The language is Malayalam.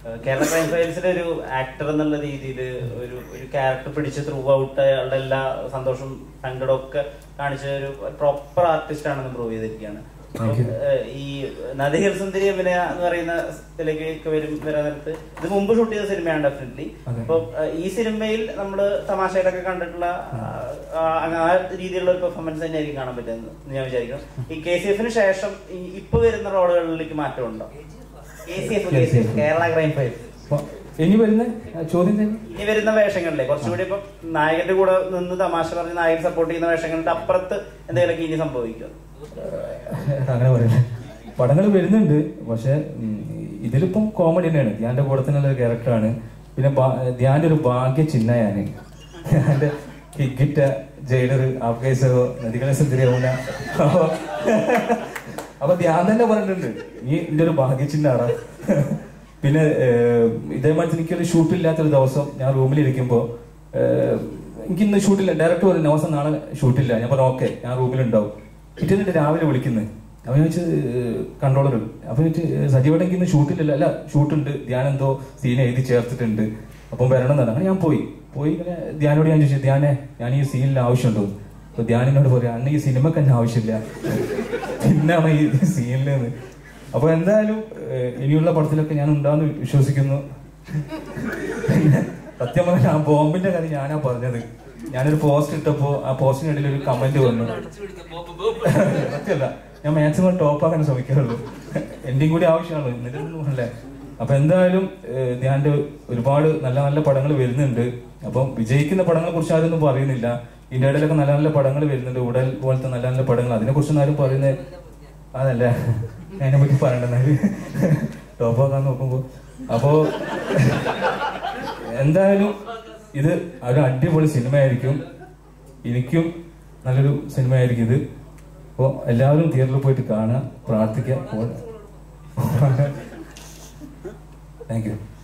ഏഹ് കേരള ക്രൈം ഫയൽസിലെ ഒരു ആക്ടർ എന്നുള്ള രീതിയിൽ ഒരു ഒരു ക്യാരക്ടർ പിടിച്ച് ത്രൂ ഔട്ട് അയാളുടെ എല്ലാ സന്തോഷം സങ്കടവും ഒക്കെ കാണിച്ച ഒരു പ്രോപ്പർ ആർട്ടിസ്റ്റ് ആണെന്ന് പ്രൂവ് ചെയ്തിരിക്കുകയാണ് Thank you. ഏഹ് ഈ നദിഹിർ സുന്ദരി അഭിനയ എന്ന് പറയുന്ന ഇതിലേക്ക് ഒക്കെ വരും വരാൻ നേരത്ത് ഇത് മുമ്പ് ഷൂട്ട് ചെയ്ത സിനിമയാണ് ഡെഫിനറ്റ്ലി അതെ. അപ്പൊ ഏഹ് ഈ സിനിമയിൽ നമ്മൾ തമാശയിലൊക്കെ കണ്ടിട്ടുള്ള ആ, ആ രീതിയിലുള്ള ഒരു പെർഫോമൻസ് തന്നെയായിരിക്കും കാണാൻ പറ്റുന്നത് എന്ന് ഞാൻ വിചാരിക്കുന്നു ഈ കെ സി എഫിന് ശേഷം ഈ ഇപ്പൊ വരുന്ന റോളുകളിലേക്ക് മാറ്റമുണ്ടോ K C F KCF. Kerala crime files അപ്പൊ ഇനി വരുന്ന ആ, ചോദ്യം തന്നെ ഇനി വരുന്ന വേഷങ്ങളിലെ കുറച്ചുകൂടി ഇപ്പൊ നായകന്റെ കൂടെ നിന്ന് തമാശ പറഞ്ഞ് നായകൻ സപ്പോർട്ട് ചെയ്യുന്ന വേഷങ്ങളുടെ അപ്പുറത്ത് എന്തെങ്കിലുമൊക്കെ ഇനി സംഭവിക്കും അങ്ങനെ പറയുന്നത് പടങ്ങൾ വരുന്നുണ്ട് പക്ഷെ ഉം, ഇതിലിപ്പം കോമഡി തന്നെയാണ് ധ്യാന്റെ കൂടെ തന്നെയുള്ള ഒരു ക്യാരക്ടറാണ് പിന്നെ ബാ- ധ്യാന്റെ ഒരു ഭാഗ്യ ചിഹ്നയാണ് ധ്യാന്റെ ഹിഗിറ്റ ജയിലർ ആഫ്ഗൈസോ നദികളെ സുന്ദരിയാവൂല അപ്പൊ അപ്പൊ ധ്യാൻ തന്നെ പറഞ്ഞിട്ടുണ്ട് നീ എന്റെ ഒരു ഭാഗ്യ ചിഹ്നാണ് പിന്നെ ഏഹ്, ഇതേമാതിരി എനിക്കൊരു ഷൂട്ടില്ലാത്തൊരു ദിവസം ഞാൻ റൂമിലിരിക്കുമ്പോ ഏഹ്, എനിക്കിന്ന് ഷൂട്ടില്ല ഡയറക്ടർ പറഞ്ഞു ദിവസം നാളെ ഷൂട്ടില്ല ഞാൻ പറഞ്ഞു ഓക്കെ ഞാൻ റൂമിലുണ്ടാവും പിറ്റേന്നിട്ട് രാവിലെ വിളിക്കുന്നത് അപ്പൊ ഞാൻ വെച്ച് കൺട്രോളർ അപ്പൊ വെച്ച് സജീവടേക്ക് ഇന്ന് ഷൂട്ടില്ലല്ലോ അല്ല ഷൂട്ടുണ്ട് ധ്യാൻ എന്തോ സീൻ എഴുതി ചേർത്തിട്ടുണ്ട് അപ്പം വരണം എന്നാണ് അങ്ങനെ ഞാൻ പോയി പോയി ഇങ്ങനെ ധ്യാനോട് ഞാൻ ചോദിച്ചു ധ്യാനെ ഞാൻ ഈ സീനിൽ ആവശ്യമുണ്ടോ അപ്പൊ ധ്യാനിനോട് പറയാം അന്ന് ഈ സിനിമക്ക് തന്നെ ആവശ്യമില്ല പിന്നാണ് ഈ സീനിലെന്ന് അപ്പൊ എന്തായാലും ഏഹ്, ഇനിയുള്ള പടത്തിലൊക്കെ ഞാൻ ഉണ്ടാവുന്ന വിശ്വസിക്കുന്നു പിന്നെ സത്യം പറഞ്ഞാൽ ആ ബോംബിന്റെ കാര്യം ഞാനാ പറഞ്ഞത് ഞാനൊരു പോസ്റ്റ് ഇട്ടപ്പോ ആ പോസ്റ്റിനിടയിൽ ഒരു കമന്റ് വന്നു സത്യമല്ല ഞാൻ മാക്സിമം ടോപ്പ് ആക്കാൻ ശ്രമിക്കാറുള്ളൂ എന്റെയും കൂടി ആവശ്യമാണല്ലോ എന്നിട്ടൊന്നും അല്ലേ അപ്പൊ എന്തായാലും ഏഹ്, ധ്യാന്റെ ഒരുപാട് നല്ല നല്ല പടങ്ങൾ വരുന്നുണ്ട് അപ്പം വിജയിക്കുന്ന പടങ്ങളെ കുറിച്ച് ആരും ഒന്നും പറയുന്നില്ല ഇതിന്റെ ഇടയിലൊക്കെ നല്ല നല്ല പടങ്ങൾ വരുന്നുണ്ട് ഉടൽ പോലത്തെ നല്ല നല്ല പടങ്ങൾ അതിനെ കുറിച്ചൊന്നും ആരും പറയുന്നത് അതല്ല ഞാൻ അതിനെ പറ്റി പറയണ്ടെന്നാല് ടോപ്പ് ആക്കാൻ നോക്കുമ്പോ അപ്പോ എന്തായാലും ഇത് ഒരു അടിപൊളി സിനിമയായിരിക്കും എനിക്കും നല്ലൊരു സിനിമയായിരിക്കും ഇത് അപ്പോൾ എല്ലാവരും തിയേറ്ററിൽ പോയിട്ട് കാണുക പ്രാർത്ഥിക്കുക താങ്ക് യു